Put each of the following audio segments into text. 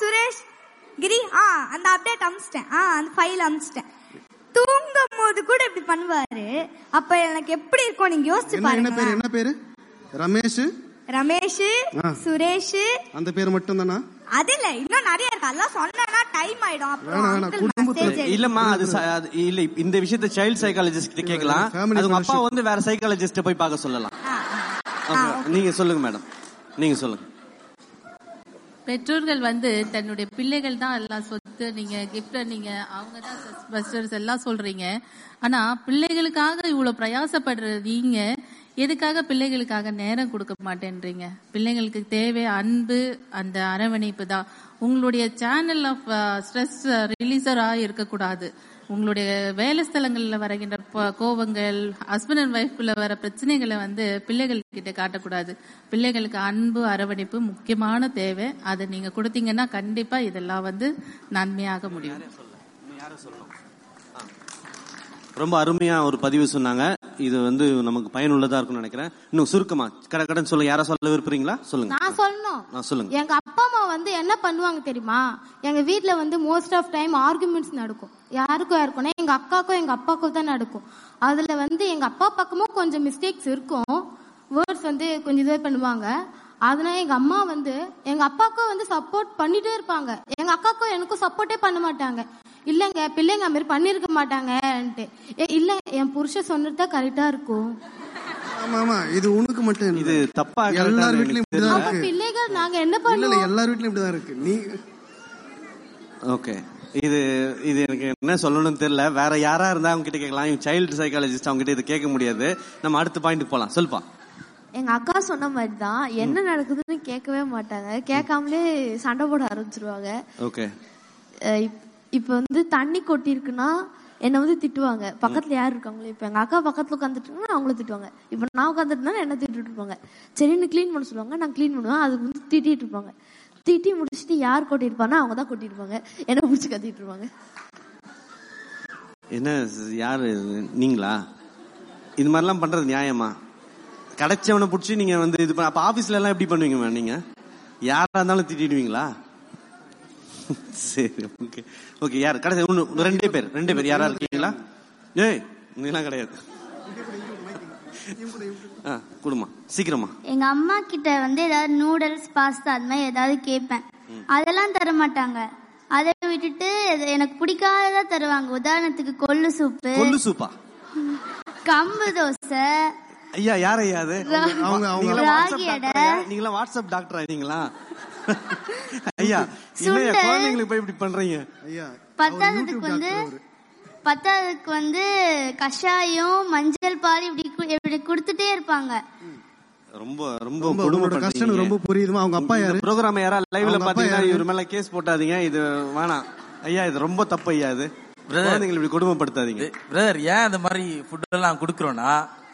சுரேஷ் கிரி ஆ அந்த அப்டேட் அமிச்சிட்டேன் ஆ அந்த ஃபைல் அமிச்சிட்டேன் தூங்கும் போது கூட இப்படி பண்ணுவாரு அப்ப எனக்கு எப்படி இருக்கும் நீங்க யோசிச்சு என்ன என்ன பேரு பாருங்க என்ன பேரு ரமேஷ் ரமேஷ் ஆ. சுரேஷ் அந்த பேர் மட்டும் தானா அது இல்ல இன்னும் நிறைய இருக்கு அதெல்லாம் சொன்னா டைம் ஆயிடும் அப்புறம் வேணாம், வேணாம். uncle குடும்பத்துல- message இல்லம்மா அது ச- அது இல்ல இந்த விஷயத்த சைல்ட் சைக்காலஜிஸ்ட் கிட்ட கேட்கலாம் Family அது உங்க அப்பா fellowship. வந்து வேற சைக்காலஜிஸ்ட போய் பார்க்க சொல்லலாம் ஆ, ஆ. Okay. நீங்க சொல்லுங்க மேடம் நீங்க சொல்லுங்க பெற்றோர்கள் வந்து தன்னுடைய பிள்ளைகள் தான் எல்லாம் சொத்து நீங்க கிஃப்ட் நீங்க அவங்க தான் பஸ்டர்ஸ் எல்லாம் சொல்றீங்க ஆனா பிள்ளைகளுக்காக இவ்வளவு பிரயாசப்படுற நீங்க எதுக்காக பிள்ளைகளுக்காக நேரம் கொடுக்க மாட்டேன்றீங்க பிள்ளைங்களுக்கு தேவை அன்பு அந்த அரவணைப்பு தான் உங்களுடைய சேனல் ஆஃப் ஸ்ட்ரெஸ் ரிலீசரா இருக்கக்கூடாது உங்களுடைய வேலை ஸ்தலங்கள்ல வருகின்ற ப- கோபங்கள் ஹஸ்பண்ட் அண்ட் ஒய்ஃப்குள்ள வர பிரச்சனைகளை வந்து பிள்ளைகள் கிட்ட காட்டக்கூடாது பிள்ளைகளுக்கு அன்பு அரவணைப்பு முக்கியமான தேவை அதை நீங்க கொடுத்தீங்கன்னா கண்டிப்பா இதெல்லாம் வந்து நன்மையாக முடியும் ரொம்ப அருமையா ஒரு பதிவு சொன்னாங்க இது வந்து நமக்கு பயனுள்ளதா இருக்கும்னு நினைக்கிறேன் இன்னும் சுருக்கமா கட கடன் சொல்ல யாரா சொல்ல விரும்புறீங்களா சொல்லுங்க நான் சொல்லணும் ஆ, சொல்லுங்க எங்க அப்பா அம்மா வந்து என்ன பண்ணுவாங்க தெரியுமா எங்க வீட்ல வந்து மோஸ்ட் ஆஃப் டைம் ஆர்குமெண்ட்ஸ் நடக்கும் யாருக்கும் யாருக்கும்னா எங்க அக்காக்கும் எங்க அப்பாவுக்கும் தான் நடக்கும் அதுல வந்து எங்க அப்பா பக்கமும் கொஞ்சம் மிஸ்டேக்ஸ் இருக்கும் வேர்ட்ஸ் வந்து கொஞ்சம் இது பண்ணுவாங்க அதனால எங்க அம்மா வந்து எங்க அப்பாவுக்கும் வந்து சப்போர்ட் பண்ணிட்டே இருப்பாங்க எங்க அக்காக்கும் எனக்கும் சப்போர்ட்டே பண்ண மாட்டாங்க இல்லங்க பிள்ளைங்க அது மாதிரி பண்ணிருக்க மாட்டாங்கன்ட்டு ஏ, இல்ல என் புருஷன் சொன்னதுதான் கரெக்டா இருக்கும் ஆமா ஆமா இது உனக்கு மட்டும் இல்ல இது தப்பா எல்லார் correct ஆ வீட்லயும் எனக்கு இப்படிதான் அப்ப இருக்கு பிள்ளைகள் நாங்க என்ன இல்ல இல்ல பண்ணுவோம் எல்லார் வீட்லயும் இப்படிதான் இருக்கு நீ ஓகே இது இது எனக்கு என்ன சொல்லணும்னு தெரியல வேற யாரா இருந்தா அவங்க கிட்ட கேட்கலாம் சைல்டு சைக்காலஜிஸ்ட் அவங்க கிட்ட இது கேட்க முடியாது நம்ம அடுத்த பாயிண்ட் போலாம் சொல்லுப்பா எங்க அக்கா சொன்ன மாதிரி தான் என்ன நடக்குதுன்னு கேட்கவே மாட்டாங்க கேட்காமலே சண்டை போட ஆரம்பிச்சிருவாங்க ஓகே அஹ் இப்- இப்ப வந்து தண்ணி கொட்டி இருக்குன்னா என்னை வந்து திட்டுவாங்க பக்கத்துல யார் இருக்காங்களோ இப்ப எங்க அக்கா பக்கத்துல உட்காந்துட்டு அவங்கள திட்டுவாங்க இப்ப நான் உட்காந்துட்டுனா என்ன திட்டிட்டு இருப்பாங்க சரின்னு க்ளீன் பண்ண சொல்லுவாங்க நான் க்ளீன் பண்ணுவேன் அதுக்கு வந்து திட்டிட்டு இருப்பாங்க திட்டி முடிச்சுட்டு யார் கொட்டிருப்பானா அவங்க தான் கொட்டிருப்பாங்க என்ன பிடிச்சி கத்திட்டு இருப்பாங்க என்ன யாரு இது? நீங்களா இது மாதிரிலாம் பண்றது நியாயமா கிடைச்சவனை பிடிச்சி நீங்க வந்து இது பண்ண- அப்ப ஆபீஸ்ல எல்லாம் எப்படி பண்ணுவீங்க மேம் நீங்க யாரா இருந்தாலும் திட்டிடுவீங்களா சரி ஓகே ஓகே யார் கடைசி ஒண்ணு ரெண்டே பேர் ரெண்டே பேர் யாரா இருக்கீங்களா ஏய் நீலாம் கிடையாது ஆ கொடுமா சீக்கிரமா எங்க அம்மா கிட்ட வந்து ஏதாவது நூடுல்ஸ் பாஸ்தா அது மாதிரி ஏதாவது கேட்பேன் அதெல்லாம் தர மாட்டாங்க அதை விட்டுட்டு இது எனக்கு பிடிக்காததா தருவாங்க உதாரணத்துக்கு கொள்ளு சூப்பு கொள்ளு சூப்பா கம்பு தோசை ஐயா யார் ஐயா அது அவங்க அவங்க நீங்களாம் வாட்ஸ்அப் ராகி அடை. டாக்டரா? நீங்களாம் வாட்ஸ்அப் டாக்டர் ஆயிட்டீங்களா ஐயா இல்லையா சுண்டல். குழந்தைங்களுக்கு போய் இப்படி பண்றீங்க ஐயா பத்தாததுக்கு வந்து பத்தாததுக்கு வந்து கஷாயம் மஞ்சள் பால் இப்படி கு- இப்படி கொடுத்துட்டே இருப்பாங்க ரொம்ப ரொம்ப ரொம்ப கொடுமை உன்னோட கஷ்டம் எனக்கு ரொம்ப புரியுதுமா அவங்க அப்பா யாரு ப்ரோக்ராம் யாரா லைவ்ல அவங்க அப்பா பாத்தீங்கன்னா யாரு? இவர் மேல கேஸ் போட்டாதீங்க இது வேணாம் ஐயா இது ரொம்ப தப்பு ஐயா இது குழந்தைங்களை இப்படி கொடுமைப்படுத்தாதீங்க பிரதர் ஏன் அந்த மாதிரி ஃபுட் எல்லாம் கொடுக்குறோம்னா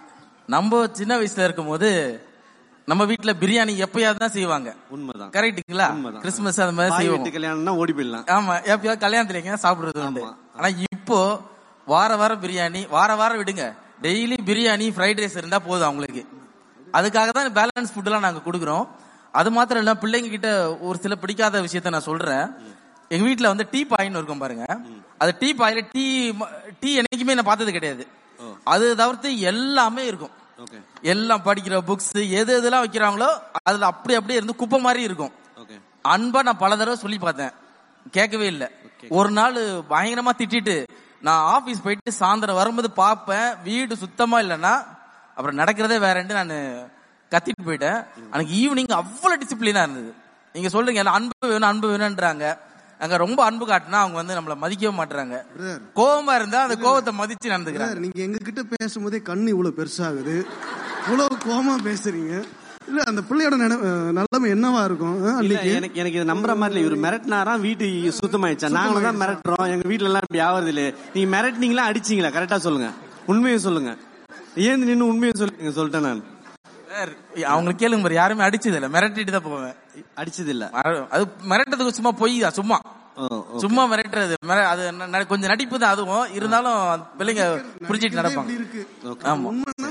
நம்ம சின்ன வயசுல இருக்கும்போது நம்ம வீட்ல பிரியாணி எப்பயாவது தான் செய்வாங்க உண்மைதான் கரெக்ட்டுங்களா உண்மைதான். கிறிஸ்துமஸ் அந்த மாதிரி பாய் செய்வோம் வீட்டு கல்யாணம்னா ஓடி போயிடலாம் ஆமா எப்பயாவது கல்யாணத்துல எங்க சாப்பிடுறது உண்டு ஆனா இப்போ வார வாரம் பிரியாணி வார வாரம் விடுங்க டெய்லி பிரியாணி ஃப்ரைட் ரைஸ் இருந்தா போதும் அவங்களுக்கு அதுக்காக தான் பேலன்ஸ் ஃபுட் எல்லாம் நாங்க கொடுக்குறோம் அது மாத்திரம் இல்ல பிள்ளைங்க கிட்ட ஒரு சில பிடிக்காத விஷயத்த நான் சொல்றேன் எங்க வீட்ல வந்து டீ பாயின்னு இருக்கும் பாருங்க அது டீ பாயில டீ ம- டீ என்னைக்குமே நான் பார்த்தது கிடையாது அது தவிர்த்து எல்லாமே இருக்கும் ஓகே எல்லாம் படிக்கிற புக்ஸ் எது எதெல்லாம் வைக்கிறாங்களோ அதுல அப்படி அப்படியே இருந்து குப்பை மாதிரி இருக்கும் ஓகே அன்பா நான் பல தடவை சொல்லி பார்த்தேன் கேட்கவே இல்லை ஒரு நாள் பயங்கரமா திட்டிட்டு நான் ஆபீஸ் போயிட்டு சாயந்தரம் வரும்போது பார்ப்பேன் வீடு சுத்தமா இல்லைன்னா அப்புறம் நடக்கிறதே வேறன்ட்டு நான் கத்திட்டு போயிட்டேன் அன்னைக்கு ஈவினிங் அவ்வளவு டிசிப்ளினா இருந்தது நீங்க சொல்றீங்க எல்லாம் அன்பு வேணும் அன்பு வேணும்ன்றாங்க அங்க ரொம்ப அன்பு காட்டினா அவங்க வந்து நம்மள மதிக்கவே மாட்டுறாங்க Brother. கோவமா இருந்தா அந்த கோவத்தை மதிச்சு நடந்துக்கிறாங்க Brother, நீங்க எங்க கிட்ட பேசும்போதே கண்ணு இவ்வளவு பெருசாகுது இவ்வளவு கோமா பேசுறீங்க இல்ல அந்த பிள்ளையோட நினை- அஹ் நிலைமை என்னவா இருக்கும் அஹ் இல்ல அன்னைக்கு எனக்கு எனக்கு இது நம்புற மாதிரி இல்ல இவர் மிரட்டினாரா வீட்டு சுத்தமாயிடுச்சா நாங்களும் தான் மிரட்டுறோம் எங்க வீட்ல எல்லாம் இப்படி ஆவறது இல்லையே நீங்க மிரட்டினீங்களா அடிச்சீங்களா கரெக்டா சொல்லுங்க உண்மையை சொல்லுங்க ஏன் நின்னு உண்மையை சொல்லுங்க சொல்லிட்டேன் நான் சார், அவங்களுக்கு கேளுங்க பாரு யாருமே அடிச்சது இல்ல மிரட்டிட்டு தான் போவேன் அடிச்சது இல்ல மர- அது மிரட்டுறதுக்கு சும்மா பொய் தான் சும்மா சும்மா மிரட்டுறது மிர- அது ந- ந- கொஞ்சம் நடிப்பு தான் அதுவும் இருந்தாலும் அந்த பிள்ளைங்க புரிஞ்சிட்டு நடப்பாங்க இப்படி இருக்கு ஆமா உண்மைன்னா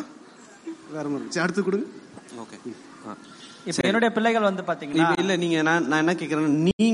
வேற மாதிரி சரி, அடுத்து கொடுங்க ஓகே இப்ப என்னுடைய பிள்ளைகள் வந்து பாத்தீங்கன்னா இல்ல நீங்க நான் நான் என்ன கேக்குறேன்னா நீ